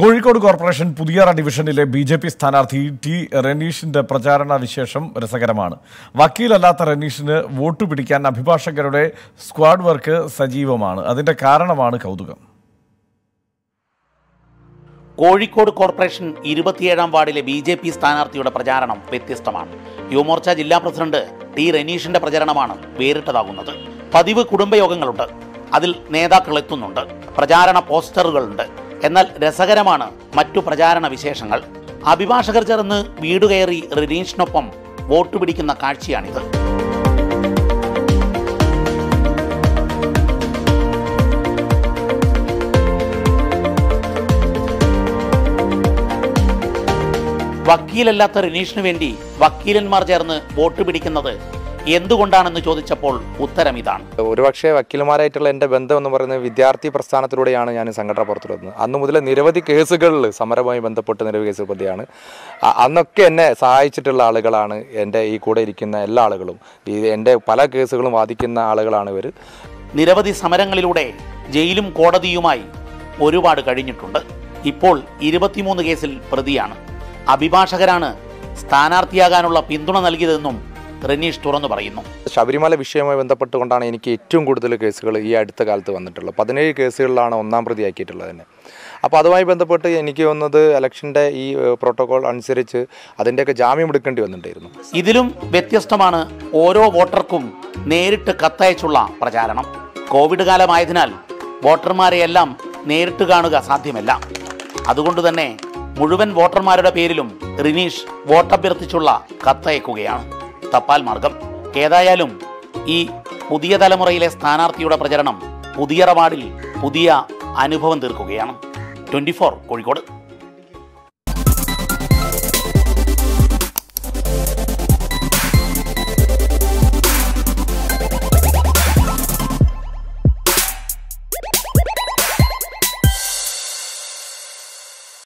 Kozhikode corporation Puthiyara ഡിവിഷനിലെ B J P സ്ഥാനാർത്ഥി T റനീഷിന്റെ പ്രചാരണ വിശേഷം രസകരമാണ് വക്കീലല്ലാത്ത റനീഷിന് വോട്ട് പിടിക്കാൻ അഭിഭാഷകരുടെ സ്ക്വാഡ് വർക്ക് സജീവമാണ് അതിന്റെ കാരണമാണ് കൗതുകം കോഴിക്കോട് കോർപ്പറേഷൻ ഇരുപത്തിയേഴാം വാർഡിലെ ബി ജെ പി സ്ഥാനാർത്ഥിയുടെ പ്രചാരണം വ്യത്യസ്തമാണ് യുവമോർച്ച ജില്ലാ പ്രസിഡന്റ് ടി റനീഷിന്റെ പ്രചരണമാണ് വേറിട്ടതാകുന്നത് പതിവ് കുടുംബയോഗങ്ങളുണ്ട് അതിൽ നേതാക്കൾ എത്തുന്നുണ്ട് പ്രചാരണ പോസ്റ്ററുകളുണ്ട് എന്നാൽ രസകരമാണ് മറ്റു പ്രചാരണ വിശേഷങ്ങൾ അഭിഭാഷകർ ചേർന്ന് വീട് കയറി റനീഷിനൊപ്പം വോട്ട് പിടിക്കുന്ന കാഴ്ചയാണിത് വക്കീലല്ലാത്ത റിനീഷിന് വേണ്ടി വക്കീലന്മാർ ചേർന്ന് വോട്ട് പിടിക്കുന്നത് എന്തുകൊണ്ടാണെന്ന് ചോദിച്ചപ്പോൾ ഉത്തരം ഇതാണ് ഒരുപക്ഷെ വക്കീലുമാരായിട്ടുള്ള എൻ്റെ ബന്ധം എന്ന് പറയുന്നത് വിദ്യാർത്ഥി പ്രസ്ഥാനത്തിലൂടെയാണ് ഞാൻ സംഘടന പുറത്തുവരുന്നത് അന്ന് മുതൽ നിരവധി കേസുകളിൽ സമരവുമായി ബന്ധപ്പെട്ട് നിരവധി കേസുകൾ പ്രതിയാണ് അ- അന്നൊക്കെ എന്നെ സഹായിച്ചിട്ടുള്ള ആളുകളാണ് എൻ്റെ ഈ കൂടെ ഇരിക്കുന്ന എല്ലാ ആളുകളും ഈ എൻ്റെ പല കേസുകളും വാദിക്കുന്ന ആളുകളാണ് ഇവർ നിരവധി സമരങ്ങളിലൂടെ ജയിലും കോടതിയുമായി ഒരുപാട് കഴിഞ്ഞിട്ടുണ്ട് ഇപ്പോൾ ഇരുപത്തിമൂന്ന് കേസിൽ പ്രതിയാണ് അഭിഭാഷകരാണ് സ്ഥാനാർത്ഥിയാകാനുള്ള പിന്തുണ നൽകിയതെന്നും റനീഷ് തുറന്നു പറയുന്നു ശബരിമല വിഷയവുമായി ബന്ധപ്പെട്ടുകൊണ്ടാണ് എനിക്ക് ഏറ്റവും കൂടുതൽ കേസുകൾ ഈ അടുത്ത കാലത്ത് വന്നിട്ടുള്ളത് പതിനേഴ് കേസുകളിലാണ് ഒന്നാം പ്രതിയാക്കിയിട്ടുള്ളത് തന്നെ അപ്പോൾ അതുമായി ബന്ധപ്പെട്ട് എനിക്ക് വന്നത് ഇലക്ഷൻ്റെ ഈ പ്രോട്ടോകോൾ അനുസരിച്ച് അതിൻ്റെയൊക്കെ ജാമ്യം എടുക്കേണ്ടി വന്നിട്ടുണ്ടായിരുന്നു ഇതിലും വ്യത്യസ്തമാണ് ഓരോ വോട്ടർക്കും നേരിട്ട് കത്തയച്ചുള്ള പ്രചാരണം കോവിഡ് കാലമായതിനാൽ വോട്ടർമാരെയെല്ലാം നേരിട്ട് കാണുക സാധ്യമല്ല അതുകൊണ്ട് തന്നെ മുഴുവൻ വോട്ടർമാരുടെ പേരിലും റിനീഷ് വോട്ടഭ്യർത്ഥിച്ചുള്ള കത്തയക്കുകയാണ് തപാൽ മാർഗം ഏതായാലും ഈ പുതിയ തലമുറയിലെ സ്ഥാനാർത്ഥിയുടെ പ്രചരണം പുതിയ വാർഡിൽ പുതിയ അനുഭവം തീർക്കുകയാണ് ട്വന്റി കോഴിക്കോട്